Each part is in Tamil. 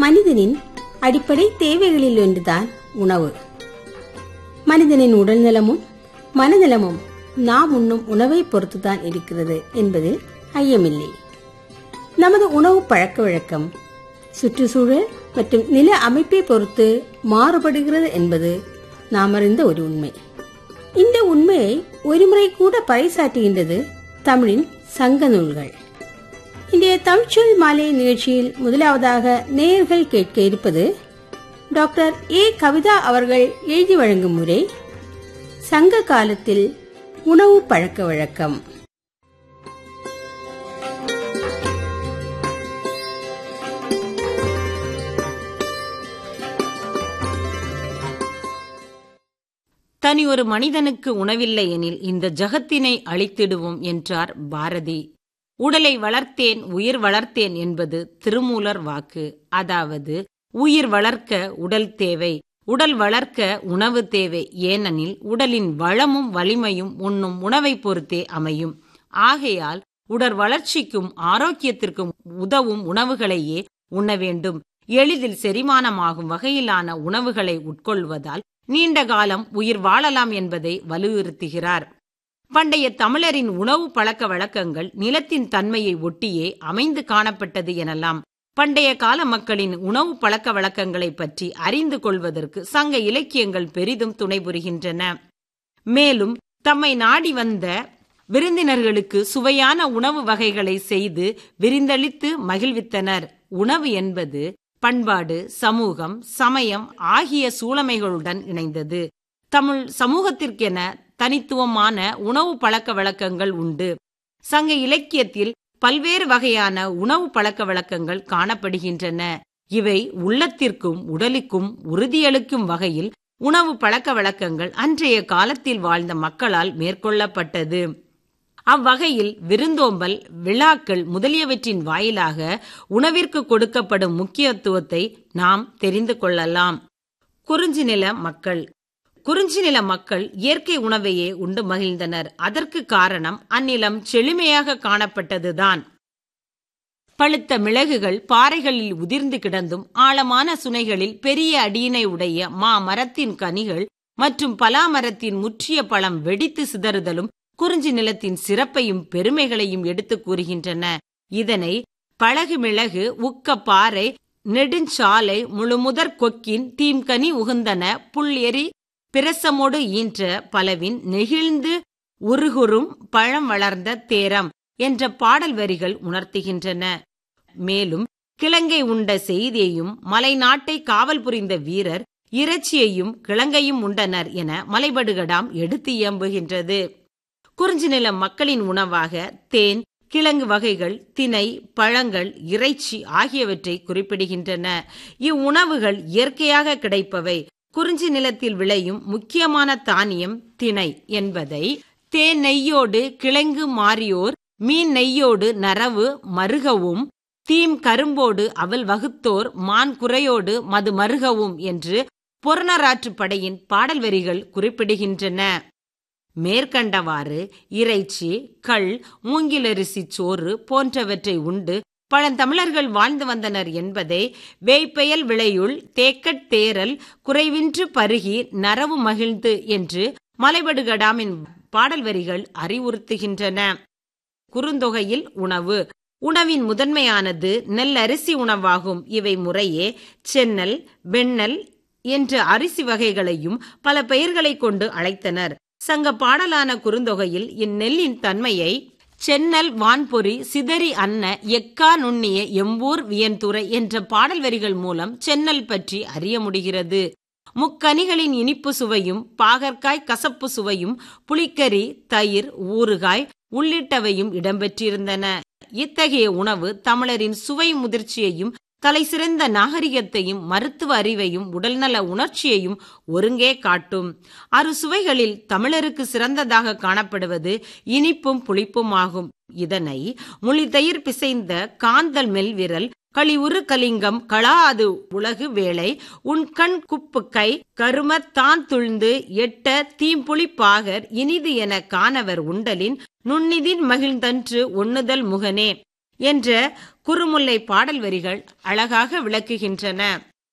மனிதனின் அடிப்படை தேவைகளில் ஒன்றுதான் உணவு மனிதனின் உடல்நலமும் மனநலமும் நாம் உண்ணும் உணவை பொறுத்துதான் இருக்கிறது என்பதில் ஐயமில்லை நமது உணவு பழக்க வழக்கம் சுற்றுச்சூழல் மற்றும் நில அமைப்பை பொறுத்து மாறுபடுகிறது என்பது நாம் அறிந்த ஒரு உண்மை இந்த உண்மையை ஒருமுறை கூட பறைசாற்றுகின்றது தமிழின் சங்க நூல்கள் இன்றைய தமிழ்ச்சொல் மாலை நிகழ்ச்சியில் முதலாவதாக நேயர்கள் கேட்க இருப்பது டாக்டர் ஏ கவிதா அவர்கள் எழுதி வழங்கும் முறை சங்க காலத்தில் உணவு பழக்க வழக்கம் தனி ஒரு மனிதனுக்கு உணவில்லை எனில் இந்த ஜகத்தினை அழித்திடுவோம் என்றார் பாரதி உடலை வளர்த்தேன் உயிர் வளர்த்தேன் என்பது திருமூலர் வாக்கு அதாவது உயிர் வளர்க்க உடல் தேவை உடல் வளர்க்க உணவு தேவை ஏனெனில் உடலின் வளமும் வலிமையும் உண்ணும் உணவை பொறுத்தே அமையும் ஆகையால் உடல் வளர்ச்சிக்கும் ஆரோக்கியத்திற்கும் உதவும் உணவுகளையே உண்ண வேண்டும் எளிதில் செரிமானமாகும் வகையிலான உணவுகளை உட்கொள்வதால் நீண்ட காலம் உயிர் வாழலாம் என்பதை வலியுறுத்துகிறார் பண்டைய தமிழரின் உணவு பழக்க வழக்கங்கள் நிலத்தின் தன்மையை ஒட்டியே அமைந்து காணப்பட்டது எனலாம் பண்டைய கால மக்களின் உணவு பழக்க வழக்கங்களை பற்றி அறிந்து கொள்வதற்கு சங்க இலக்கியங்கள் பெரிதும் துணை புரிகின்றன மேலும் தம்மை நாடி வந்த விருந்தினர்களுக்கு சுவையான உணவு வகைகளை செய்து விருந்தளித்து மகிழ்வித்தனர் உணவு என்பது பண்பாடு சமூகம் சமயம் ஆகிய சூழமைகளுடன் இணைந்தது தமிழ் சமூகத்திற்கென தனித்துவமான உணவு பழக்க வழக்கங்கள் உண்டு சங்க இலக்கியத்தில் பல்வேறு வகையான உணவு பழக்க வழக்கங்கள் காணப்படுகின்றன இவை உள்ளத்திற்கும் உடலுக்கும் உறுதியளிக்கும் வகையில் உணவு பழக்க வழக்கங்கள் அன்றைய காலத்தில் வாழ்ந்த மக்களால் மேற்கொள்ளப்பட்டது அவ்வகையில் விருந்தோம்பல் விழாக்கள் முதலியவற்றின் வாயிலாக உணவிற்கு கொடுக்கப்படும் முக்கியத்துவத்தை நாம் தெரிந்து கொள்ளலாம் குறிஞ்சி நில மக்கள் குறிஞ்சி நில மக்கள் இயற்கை உணவையே உண்டு மகிழ்ந்தனர் அதற்கு காரணம் அந்நிலம் செழுமையாக காணப்பட்டதுதான் பழுத்த மிளகுகள் பாறைகளில் உதிர்ந்து கிடந்தும் ஆழமான சுனைகளில் பெரிய அடியினை உடைய மா மரத்தின் கனிகள் மற்றும் பலா மரத்தின் முற்றிய பழம் வெடித்து சிதறுதலும் குறிஞ்சி நிலத்தின் சிறப்பையும் பெருமைகளையும் எடுத்துக் கூறுகின்றன இதனை பழகு மிளகு உக்க பாறை நெடுஞ்சாலை முழுமுதற் கொக்கின் தீம்கனி உகுந்தன புல் எரி பிரசமோடு ஈன்ற பலவின் நெகிழ்ந்து உருகுறும் பழம் வளர்ந்த தேரம் என்ற பாடல் வரிகள் உணர்த்துகின்றன மேலும் கிழங்கை உண்ட செய்தியையும் மலைநாட்டை காவல் புரிந்த வீரர் இறைச்சியையும் கிழங்கையும் உண்டனர் என மலைபடுகடாம் எடுத்து இயம்புகின்றது குறிஞ்சி நில மக்களின் உணவாக தேன் கிழங்கு வகைகள் திணை பழங்கள் இறைச்சி ஆகியவற்றை குறிப்பிடுகின்றன இவ்வுணவுகள் இயற்கையாக கிடைப்பவை குறிஞ்சி நிலத்தில் விளையும் முக்கியமான தானியம் திணை என்பதை தேன் நெய்யோடு கிழங்கு மாறியோர் மீன் நெய்யோடு நரவு மருகவும் தீம் கரும்போடு அவள் வகுத்தோர் மான் குறையோடு மது மருகவும் என்று பொருணராற்று படையின் பாடல் வரிகள் குறிப்பிடுகின்றன மேற்கண்டவாறு இறைச்சி கள் மூங்கிலரிசி சோறு போன்றவற்றை உண்டு பழந்தமிழர்கள் வாழ்ந்து வந்தனர் என்பதை வேய்ப்பெயல் விளையுள் தேக்கட் தேரல் குறைவின்று பருகி நரவு மகிழ்ந்து என்று மலைபடுகடாமின் பாடல் வரிகள் அறிவுறுத்துகின்றன குறுந்தொகையில் உணவு உணவின் முதன்மையானது நெல் அரிசி உணவாகும் இவை முறையே சென்னல் வெண்ணல் என்ற அரிசி வகைகளையும் பல பெயர்களை கொண்டு அழைத்தனர் சங்க பாடலான குறுந்தொகையில் இந்நெல்லின் தன்மையை சென்னல் வான்பொறி சிதறி அன்ன எக்கா நுண்ணிய எம்பூர் வியன்துறை என்ற பாடல் வரிகள் மூலம் சென்னல் பற்றி அறிய முடிகிறது முக்கனிகளின் இனிப்பு சுவையும் பாகற்காய் கசப்பு சுவையும் புளிக்கறி தயிர் ஊறுகாய் உள்ளிட்டவையும் இடம்பெற்றிருந்தன இத்தகைய உணவு தமிழரின் சுவை முதிர்ச்சியையும் தலைசிறந்த நாகரிகத்தையும் மருத்துவ அறிவையும் உடல்நல உணர்ச்சியையும் ஒருங்கே காட்டும் அறுசுவைகளில் தமிழருக்கு சிறந்ததாக காணப்படுவது இனிப்பும் புளிப்பும் ஆகும் இதனை மொழிதயிர் பிசைந்த காந்தல் மெல்விரல் களிவுறு கலிங்கம் களா அது உலகு வேளை உன் கண் குப்பு கை கருமத் தான் துழ்ந்து எட்ட தீம்புளி பாகர் இனிது என காணவர் உண்டலின் நுண்ணிதின் மகிழ்ந்தன்று ஒண்ணுதல் முகனே என்ற குறுமுல்லை பாடல் வரிகள் அழகாக விளக்குகின்றன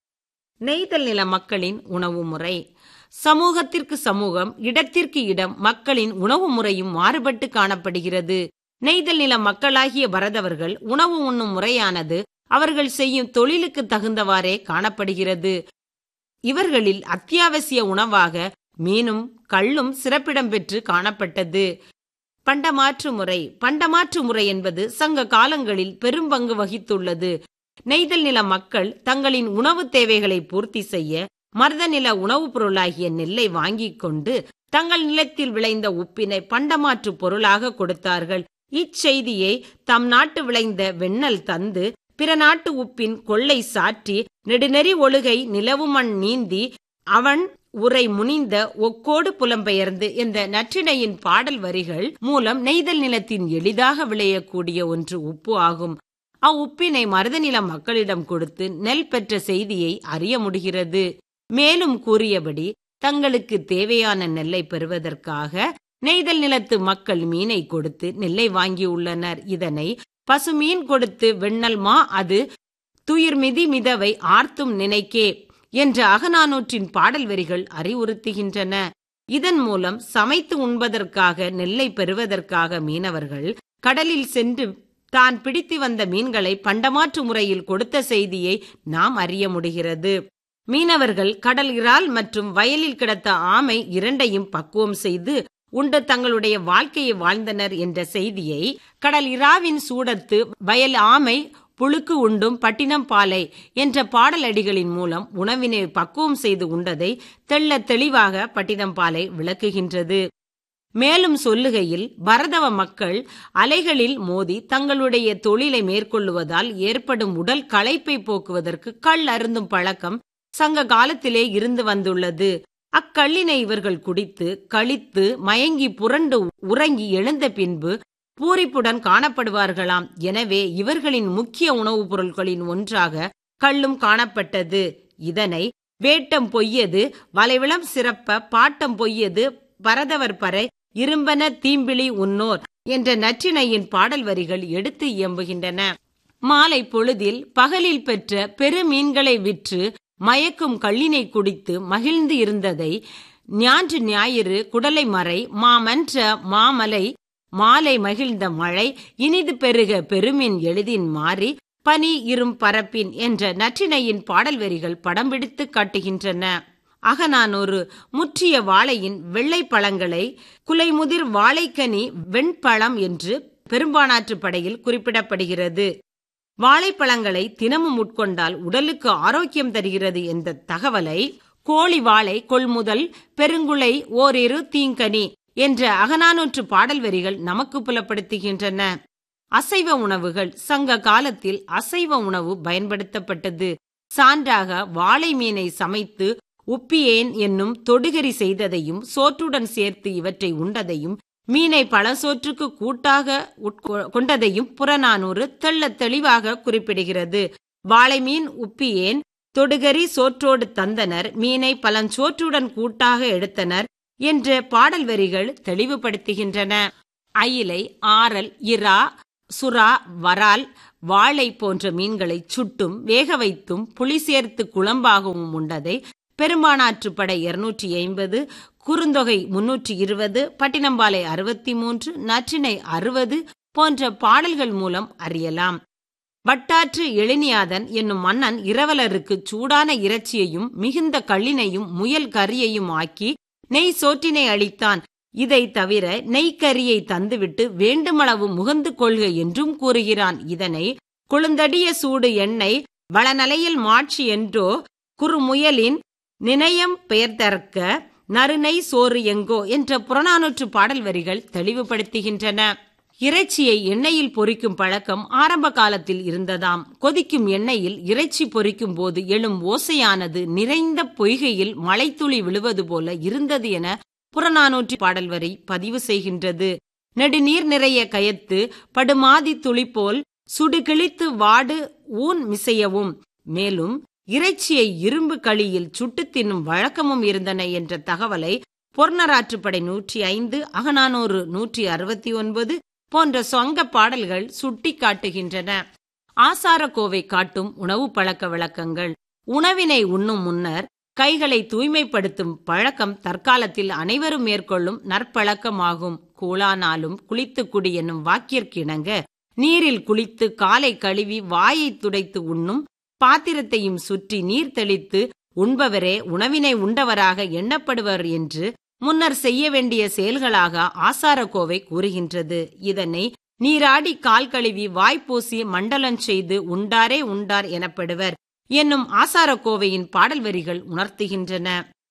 நெய்தல் நில மக்களின் உணவு முறை சமூகத்திற்கு சமூகம் இடத்திற்கு இடம் மக்களின் உணவு முறையும் மாறுபட்டு காணப்படுகிறது நெய்தல் நில மக்களாகிய பரதவர்கள் உணவு உண்ணும் முறையானது அவர்கள் செய்யும் தொழிலுக்கு தகுந்தவாறே காணப்படுகிறது இவர்களில் அத்தியாவசிய உணவாக மீனும் கள்ளும் சிறப்பிடம் பெற்று காணப்பட்டது பண்டமாற்று முறை பண்டமாற்று முறை என்பது சங்க காலங்களில் பெரும் பங்கு வகித்துள்ளது நெய்தல் நில மக்கள் தங்களின் உணவு தேவைகளை பூர்த்தி செய்ய மருத நில உணவுப் பொருளாகிய நெல்லை வாங்கிக் கொண்டு தங்கள் நிலத்தில் விளைந்த உப்பினை பண்டமாற்று பொருளாக கொடுத்தார்கள் இச்செய்தியை தம் நாட்டு விளைந்த வெண்ணல் தந்து பிற நாட்டு உப்பின் கொள்ளை சாற்றி நெடுநெறி ஒழுகை நிலவுமண் நீந்தி அவன் உரை முனிந்த ஒக்கோடு புலம்பெயர்ந்து என்ற நற்றினையின் பாடல் வரிகள் மூலம் நெய்தல் நிலத்தின் எளிதாக விளையக்கூடிய ஒன்று உப்பு ஆகும் அவ்வுப்பினை மருதநில மக்களிடம் கொடுத்து நெல் பெற்ற செய்தியை அறிய முடிகிறது மேலும் கூறியபடி தங்களுக்கு தேவையான நெல்லை பெறுவதற்காக நெய்தல் நிலத்து மக்கள் மீனை கொடுத்து நெல்லை வாங்கியுள்ளனர் இதனை பசுமீன் கொடுத்து வெண்ணல் மா அது துயிர் மிதி மிதவை ஆர்த்தும் நினைக்கே என்ற அகநானூற்றின் பாடல் வரிகள் அறிவுறுத்துகின்றன இதன் மூலம் சமைத்து உண்பதற்காக நெல்லை பெறுவதற்காக மீனவர்கள் கடலில் சென்று தான் பிடித்து வந்த மீன்களை பண்டமாற்று முறையில் கொடுத்த செய்தியை நாம் அறிய முடிகிறது மீனவர்கள் கடல் இறால் மற்றும் வயலில் கிடத்த ஆமை இரண்டையும் பக்குவம் செய்து உண்டு தங்களுடைய வாழ்க்கையை வாழ்ந்தனர் என்ற செய்தியை கடல் இராவின் சூடத்து வயல் ஆமை புழுக்கு உண்டும் பட்டினம் பாலை என்ற பாடலடிகளின் மூலம் உணவினை பக்குவம் செய்து உண்டதை தெள்ள தெளிவாக பட்டினம் பாலை விளக்குகின்றது மேலும் சொல்லுகையில் பரதவ மக்கள் அலைகளில் மோதி தங்களுடைய தொழிலை மேற்கொள்ளுவதால் ஏற்படும் உடல் களைப்பை போக்குவதற்கு கள் அருந்தும் பழக்கம் சங்க காலத்திலே இருந்து வந்துள்ளது அக்கள்ளினை இவர்கள் குடித்து கழித்து மயங்கி புரண்டு உறங்கி எழுந்த பின்பு பூரிப்புடன் காணப்படுவார்களாம் எனவே இவர்களின் முக்கிய உணவுப் பொருட்களின் ஒன்றாக கள்ளும் காணப்பட்டது இதனை வேட்டம் பொய்யது வலைவிளம் சிறப்ப பாட்டம் பொய்யது பரதவர் பறை இரும்பன தீம்பிளி உன்னோர் என்ற நற்றினையின் பாடல் வரிகள் எடுத்து இயம்புகின்றன மாலை பொழுதில் பகலில் பெற்ற பெரு மீன்களை விற்று மயக்கும் கள்ளினை குடித்து மகிழ்ந்து இருந்ததை ஞான்று ஞாயிறு குடலை மறை மாமன்ற மாமலை மாலை மகிழ்ந்த மழை இனிது பெருக பெருமின் எளிதின் மாறி பனி இரும் பரப்பின் என்ற நற்றினையின் பாடல் வரிகள் படம் பிடித்து காட்டுகின்றன அகநானூறு முற்றிய வாழையின் வெள்ளை பழங்களை குலைமுதிர் வாழைக்கனி வெண்பழம் என்று பெரும்பானாற்று படையில் குறிப்பிடப்படுகிறது வாழைப்பழங்களை தினமும் உட்கொண்டால் உடலுக்கு ஆரோக்கியம் தருகிறது என்ற தகவலை கோழி வாழை கொள்முதல் பெருங்குலை ஓரிரு தீங்கனி என்ற அகநானூற்று பாடல் வரிகள் நமக்கு புலப்படுத்துகின்றன அசைவ உணவுகள் சங்க காலத்தில் அசைவ உணவு பயன்படுத்தப்பட்டது சான்றாக வாழை மீனை சமைத்து உப்பியேன் என்னும் தொடுகரி செய்ததையும் சோற்றுடன் சேர்த்து இவற்றை உண்டதையும் மீனை பழசோற்றுக்கு கூட்டாக கொண்டதையும் புறநானூறு தெள்ள தெளிவாக குறிப்பிடுகிறது வாழை மீன் உப்பியேன் தொடுகரி சோற்றோடு தந்தனர் மீனை பழஞ்சோற்றுடன் கூட்டாக எடுத்தனர் என்ற பாடல் வரிகள் தெளிவுபடுத்துகின்றன அயிலை ஆரல் இறா சுறா வரால் வாழை போன்ற மீன்களை சுட்டும் வேக வைத்தும் புளி சேர்த்து குழம்பாகவும் உண்டதை பெரும்பானாற்று படை இருநூற்றி ஐம்பது குறுந்தொகை முன்னூற்றி இருபது பட்டினம்பாலை அறுபத்தி மூன்று நற்றினை அறுபது போன்ற பாடல்கள் மூலம் அறியலாம் வட்டாற்று எழினியாதன் என்னும் மன்னன் இரவலருக்கு சூடான இறைச்சியையும் மிகுந்த கள்ளினையும் முயல் கறியையும் ஆக்கி நெய் சோற்றினை அளித்தான் இதை தவிர நெய்க்கரியை தந்துவிட்டு வேண்டுமளவு முகந்து கொள்க என்றும் கூறுகிறான் இதனை கொழுந்தடிய சூடு எண்ணெய் வளநலையில் மாட்சி என்றோ குறுமுயலின் நினையம் பெயர்தற்க நறுநை சோறு எங்கோ என்ற புறநானூற்று பாடல் வரிகள் தெளிவுபடுத்துகின்றன இறைச்சியை எண்ணெயில் பொரிக்கும் பழக்கம் ஆரம்ப காலத்தில் இருந்ததாம் கொதிக்கும் எண்ணெயில் இறைச்சி பொரிக்கும் போது எழும் ஓசையானது நிறைந்த பொய்கையில் மழைத்துளி விழுவது போல இருந்தது என புறநானூற்று பாடல் வரி பதிவு செய்கின்றது நெடுநீர் நிறைய கயத்து படுமாதி துளி போல் சுடு கிழித்து வாடு ஊன் மிசையவும் மேலும் இறைச்சியை இரும்பு களியில் சுட்டு தின்னும் வழக்கமும் இருந்தன என்ற தகவலை பொர்ணராற்றுப்படை நூற்றி ஐந்து அகநானூறு நூற்றி அறுபத்தி ஒன்பது போன்ற சொங்க பாடல்கள் சுட்டி காட்டுகின்றன ஆசாரக்கோவை காட்டும் உணவு பழக்க வழக்கங்கள் உணவினை உண்ணும் முன்னர் கைகளை தூய்மைப்படுத்தும் பழக்கம் தற்காலத்தில் அனைவரும் மேற்கொள்ளும் நற்பழக்கமாகும் கூழானாலும் குளித்து குடி என்னும் வாக்கிற்கிணங்க நீரில் குளித்து காலை கழுவி வாயை துடைத்து உண்ணும் பாத்திரத்தையும் சுற்றி நீர் தெளித்து உண்பவரே உணவினை உண்டவராக எண்ணப்படுவர் என்று முன்னர் செய்ய வேண்டிய செயல்களாக ஆசாரக்கோவை கூறுகின்றது இதனை நீராடி கால் கழுவி வாய்ப்பூசி மண்டலம் செய்து உண்டாரே உண்டார் எனப்படுவர் என்னும் ஆசாரக்கோவையின் பாடல் வரிகள் உணர்த்துகின்றன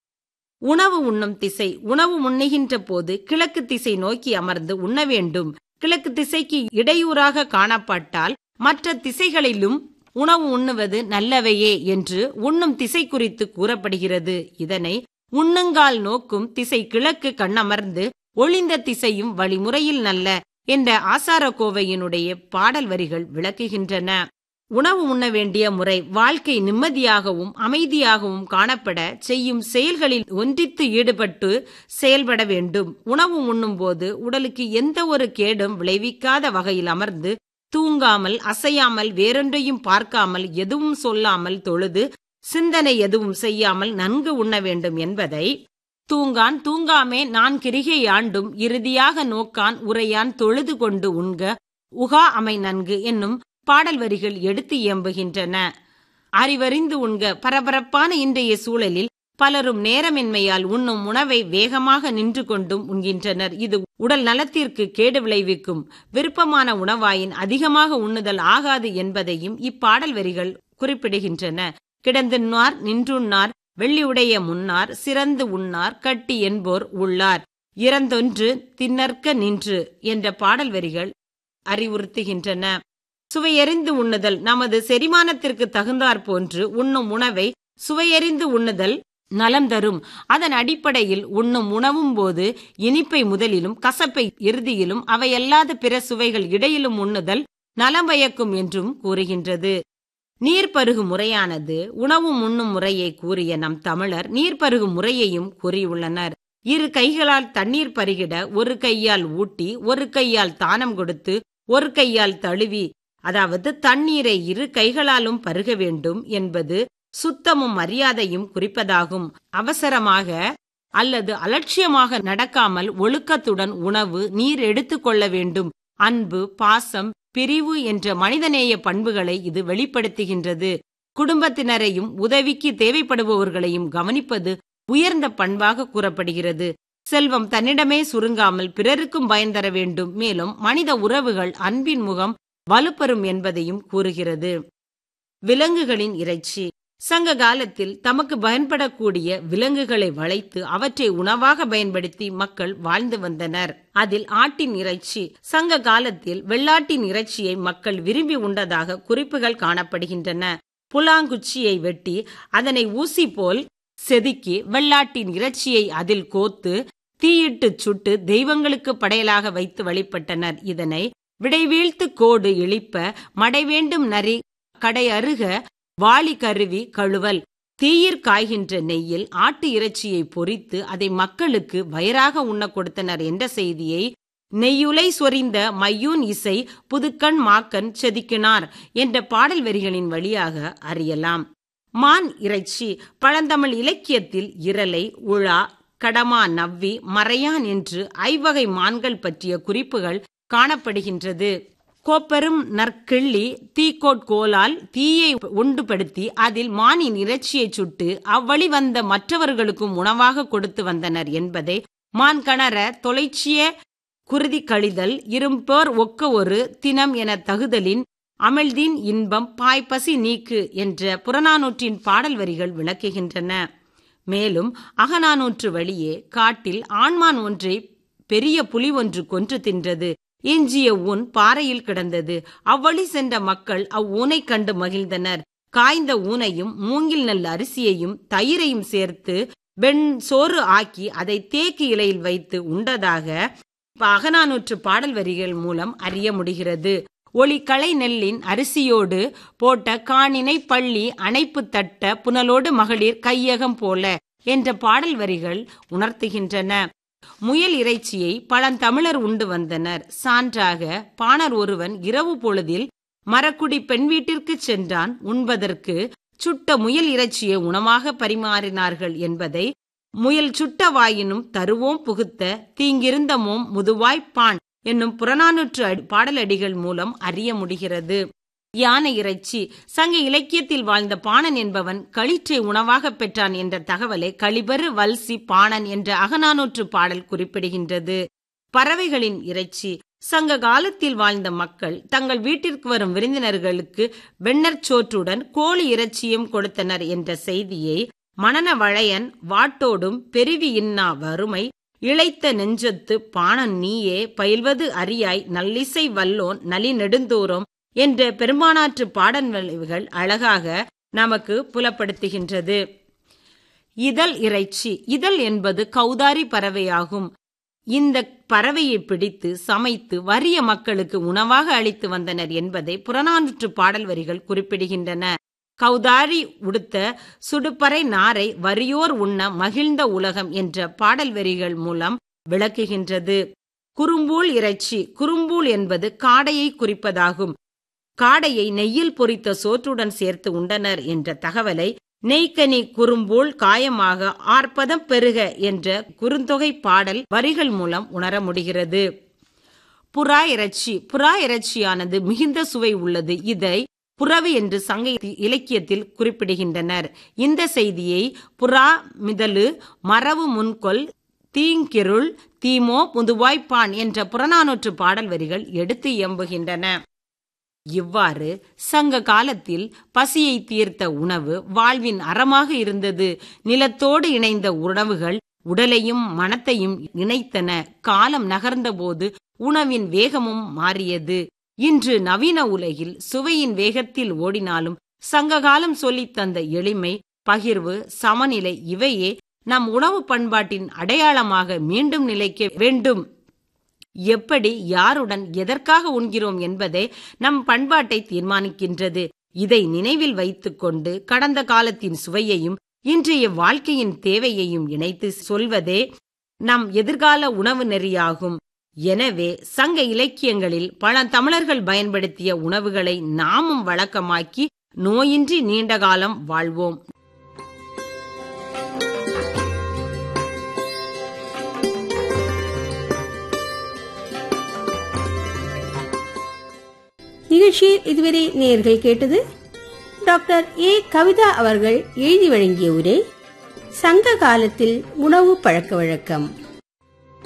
உணவு உண்ணும் திசை உணவு உண்ணுகின்ற போது கிழக்கு திசை நோக்கி அமர்ந்து உண்ண வேண்டும் கிழக்கு திசைக்கு இடையூறாக காணப்பட்டால் மற்ற திசைகளிலும் உணவு உண்ணுவது நல்லவையே என்று உண்ணும் திசை குறித்து கூறப்படுகிறது இதனை உண்ணுங்கால் நோக்கும் திசை கிழக்கு கண்ணமர்ந்து ஒளிந்த திசையும் வழிமுறையில் நல்ல என்ற ஆசாரக்கோவையினுடைய பாடல் வரிகள் விளக்குகின்றன உணவு உண்ண வேண்டிய முறை வாழ்க்கை நிம்மதியாகவும் அமைதியாகவும் காணப்பட செய்யும் செயல்களில் ஒன்றித்து ஈடுபட்டு செயல்பட வேண்டும் உணவு உண்ணும்போது உடலுக்கு எந்த ஒரு கேடும் விளைவிக்காத வகையில் அமர்ந்து தூங்காமல் அசையாமல் வேறொன்றையும் பார்க்காமல் எதுவும் சொல்லாமல் தொழுது சிந்தனை எதுவும் செய்யாமல் நன்கு உண்ண வேண்டும் என்பதை தூங்கான் தூங்காமே நான் கிரிகை ஆண்டும் இறுதியாக நோக்கான் உரையான் தொழுது கொண்டு உண்க உகா அமை நன்கு என்னும் பாடல் வரிகள் எடுத்து இயம்புகின்றன அறிவறிந்து உண்க பரபரப்பான இன்றைய சூழலில் பலரும் நேரமின்மையால் உண்ணும் உணவை வேகமாக நின்று கொண்டும் உண்கின்றனர் இது உடல் நலத்திற்கு கேடு விளைவிக்கும் விருப்பமான உணவாயின் அதிகமாக உண்ணுதல் ஆகாது என்பதையும் இப்பாடல் வரிகள் குறிப்பிடுகின்றன கிடந்துண்ணார் நின்றுண்ணார் வெள்ளியுடைய முன்னார் சிறந்து உண்ணார் கட்டி என்போர் உள்ளார் இறந்தொன்று தின்னற்க நின்று என்ற பாடல் வரிகள் அறிவுறுத்துகின்றன சுவையறிந்து உண்ணுதல் நமது செரிமானத்திற்கு தகுந்தாற் போன்று உண்ணும் உணவை சுவையறிந்து உண்ணுதல் நலம் தரும் அதன் அடிப்படையில் உண்ணும் உணவும் போது இனிப்பை முதலிலும் கசப்பை இறுதியிலும் அவையல்லாத பிற சுவைகள் இடையிலும் உண்ணுதல் நலம் பயக்கும் என்றும் கூறுகின்றது நீர் பருகு முறையானது உணவும் உண்ணும் முறையை கூறிய நம் தமிழர் நீர் பருகு முறையையும் கூறியுள்ளனர் இரு கைகளால் தண்ணீர் பருகிட ஒரு கையால் ஊட்டி ஒரு கையால் தானம் கொடுத்து ஒரு கையால் தழுவி அதாவது தண்ணீரை இரு கைகளாலும் பருக வேண்டும் என்பது சுத்தமும் மரியாதையும் குறிப்பதாகும் அவசரமாக அல்லது அலட்சியமாக நடக்காமல் ஒழுக்கத்துடன் உணவு நீர் எடுத்துக்கொள்ள வேண்டும் அன்பு பாசம் பிரிவு என்ற மனிதநேய பண்புகளை இது வெளிப்படுத்துகின்றது குடும்பத்தினரையும் உதவிக்கு தேவைப்படுபவர்களையும் கவனிப்பது உயர்ந்த பண்பாக கூறப்படுகிறது செல்வம் தன்னிடமே சுருங்காமல் பிறருக்கும் பயன் தர வேண்டும் மேலும் மனித உறவுகள் அன்பின் முகம் வலுப்பெறும் என்பதையும் கூறுகிறது விலங்குகளின் இறைச்சி சங்க காலத்தில் தமக்கு பயன்படக்கூடிய விலங்குகளை வளைத்து அவற்றை உணவாக பயன்படுத்தி மக்கள் வாழ்ந்து வந்தனர் அதில் ஆட்டின் இறைச்சி சங்க காலத்தில் வெள்ளாட்டின் இறைச்சியை மக்கள் விரும்பி உண்டதாக குறிப்புகள் காணப்படுகின்றன புலாங்குச்சியை வெட்டி அதனை ஊசி போல் செதுக்கி வெள்ளாட்டின் இறைச்சியை அதில் கோத்து தீயிட்டு சுட்டு தெய்வங்களுக்கு படையலாக வைத்து வழிபட்டனர் இதனை விடைவீழ்த்து கோடு இழிப்ப மடை வேண்டும் நரி கடை அருக வாளி கருவி கழுவல் தீயிற் காய்கின்ற நெய்யில் ஆட்டு இறைச்சியை பொரித்து அதை மக்களுக்கு வயிறாக உண்ண கொடுத்தனர் என்ற செய்தியை நெய்யுலை சொரிந்த மையூன் இசை புதுக்கண் மாக்கன் செதுக்கினார் என்ற பாடல் வரிகளின் வழியாக அறியலாம் மான் இறைச்சி பழந்தமிழ் இலக்கியத்தில் இரலை உழா கடமா நவ்வி மறையான் என்று ஐவகை மான்கள் பற்றிய குறிப்புகள் காணப்படுகின்றது கோப்பெரும் நற்கிள்ளி தீக்கோட்கோலால் தீயை உண்டுபடுத்தி அதில் மானின் இறைச்சியை சுட்டு அவ்வழி வந்த மற்றவர்களுக்கும் உணவாக கொடுத்து வந்தனர் என்பதை மான் கணர தொலைச்சிய குருதி கழிதல் இரும்போர் ஒக்க ஒரு தினம் என தகுதலின் அமிழ்தின் இன்பம் பாய்ப்பசி நீக்கு என்ற புறநானூற்றின் பாடல் வரிகள் விளக்குகின்றன மேலும் அகநானூற்று வழியே காட்டில் ஆண்மான் ஒன்றை பெரிய புலி ஒன்று கொன்று தின்றது எஞ்சிய ஊன் பாறையில் கிடந்தது அவ்வழி சென்ற மக்கள் அவ்வூனை கண்டு மகிழ்ந்தனர் காய்ந்த ஊனையும் மூங்கில் நெல் அரிசியையும் தயிரையும் சேர்த்து வெண் சோறு ஆக்கி அதை தேக்கு இலையில் வைத்து உண்டதாக அகநானூற்று பாடல் வரிகள் மூலம் அறிய முடிகிறது ஒளிகளை நெல்லின் அரிசியோடு போட்ட காணினை பள்ளி அணைப்பு தட்ட புனலோடு மகளிர் கையகம் போல என்ற பாடல் வரிகள் உணர்த்துகின்றன முயல் இறைச்சியை பழந்தமிழர் உண்டு வந்தனர் சான்றாக பாணர் ஒருவன் இரவு பொழுதில் மரக்குடி பெண் வீட்டிற்கு சென்றான் உண்பதற்கு சுட்ட முயல் இறைச்சியை உணவாக பரிமாறினார்கள் என்பதை முயல் சுட்ட வாயினும் தருவோம் புகுத்த தீங்கிருந்தமோம் முதுவாய்ப்பான் என்னும் புறநானூற்று அடி- பாடலடிகள் மூலம் அறிய முடிகிறது யானை இறைச்சி சங்க இலக்கியத்தில் வாழ்ந்த பாணன் என்பவன் களிற்றை உணவாக பெற்றான் என்ற தகவலை களிபெரு வல்சி பாணன் என்ற அகநானூற்று பாடல் குறிப்பிடுகின்றது பறவைகளின் இறைச்சி சங்க காலத்தில் வாழ்ந்த மக்கள் தங்கள் வீட்டிற்கு வரும் விருந்தினர்களுக்கு வெண்ணற் சோற்றுடன் கோழி இறைச்சியும் கொடுத்தனர் என்ற செய்தியை மணன வளையன் வாட்டோடும் பெருவி இன்னா வறுமை இளைத்த நெஞ்சத்து பாணன் நீயே பயில்வது அறியாய் நல்லிசை வல்லோன் நலி நெடுந்தூரம் என்ற பெரும்பானாற்று பாடல்கள் அழகாக நமக்கு புலப்படுத்துகின்றது இதழ் இறைச்சி இதழ் என்பது கௌதாரி பறவையாகும் இந்த பறவையை பிடித்து சமைத்து வறிய மக்களுக்கு உணவாக அளித்து வந்தனர் என்பதை புறநானூற்று பாடல் வரிகள் குறிப்பிடுகின்றன கௌதாரி உடுத்த சுடுப்பறை நாரை வறியோர் உண்ண மகிழ்ந்த உலகம் என்ற பாடல் வரிகள் மூலம் விளக்குகின்றது குறும்பூல் இறைச்சி குறும்பூல் என்பது காடையை குறிப்பதாகும் காடையை நெய்யில் பொரித்த சோற்றுடன் சேர்த்து உண்டனர் என்ற தகவலை நெய்க்கனி குறும்பூல் காயமாக ஆர்ப்பதம் பெருக என்ற குறுந்தொகை பாடல் வரிகள் மூலம் உணர முடிகிறது புறா இறைச்சி புறா இறைச்சியானது மிகுந்த சுவை உள்ளது இதை புறவு என்று சங்க இலக்கியத்தில் குறிப்பிடுகின்றனர் இந்த செய்தியை புறா மிதலு மரவு முன்கொல் தீங்கிருள் தீமோ முதுவாய்ப்பான் என்ற புறநானூற்று பாடல் வரிகள் எடுத்து எம்புகின்றன இவ்வாறு சங்க காலத்தில் பசியை தீர்த்த உணவு வாழ்வின் அறமாக இருந்தது நிலத்தோடு இணைந்த உணவுகள் உடலையும் மனத்தையும் இணைத்தன காலம் நகர்ந்தபோது உணவின் வேகமும் மாறியது இன்று நவீன உலகில் சுவையின் வேகத்தில் ஓடினாலும் சங்ககாலம் சொல்லித் தந்த எளிமை பகிர்வு சமநிலை இவையே நம் உணவு பண்பாட்டின் அடையாளமாக மீண்டும் நிலைக்க வேண்டும் எப்படி யாருடன் எதற்காக உண்கிறோம் என்பதே நம் பண்பாட்டை தீர்மானிக்கின்றது இதை நினைவில் வைத்துக்கொண்டு கடந்த காலத்தின் சுவையையும் இன்றைய வாழ்க்கையின் தேவையையும் இணைத்து சொல்வதே நம் எதிர்கால உணவு நெறியாகும் எனவே சங்க இலக்கியங்களில் பல தமிழர்கள் பயன்படுத்திய உணவுகளை நாமும் வழக்கமாக்கி நோயின்றி நீண்ட காலம் வாழ்வோம் நிகழ்ச்சியில் இதுவரை நேயர்கள் கேட்டது டாக்டர் ஏ கவிதா அவர்கள் எழுதி வழங்கிய உரை சங்க காலத்தில் உணவு பழக்க வழக்கம்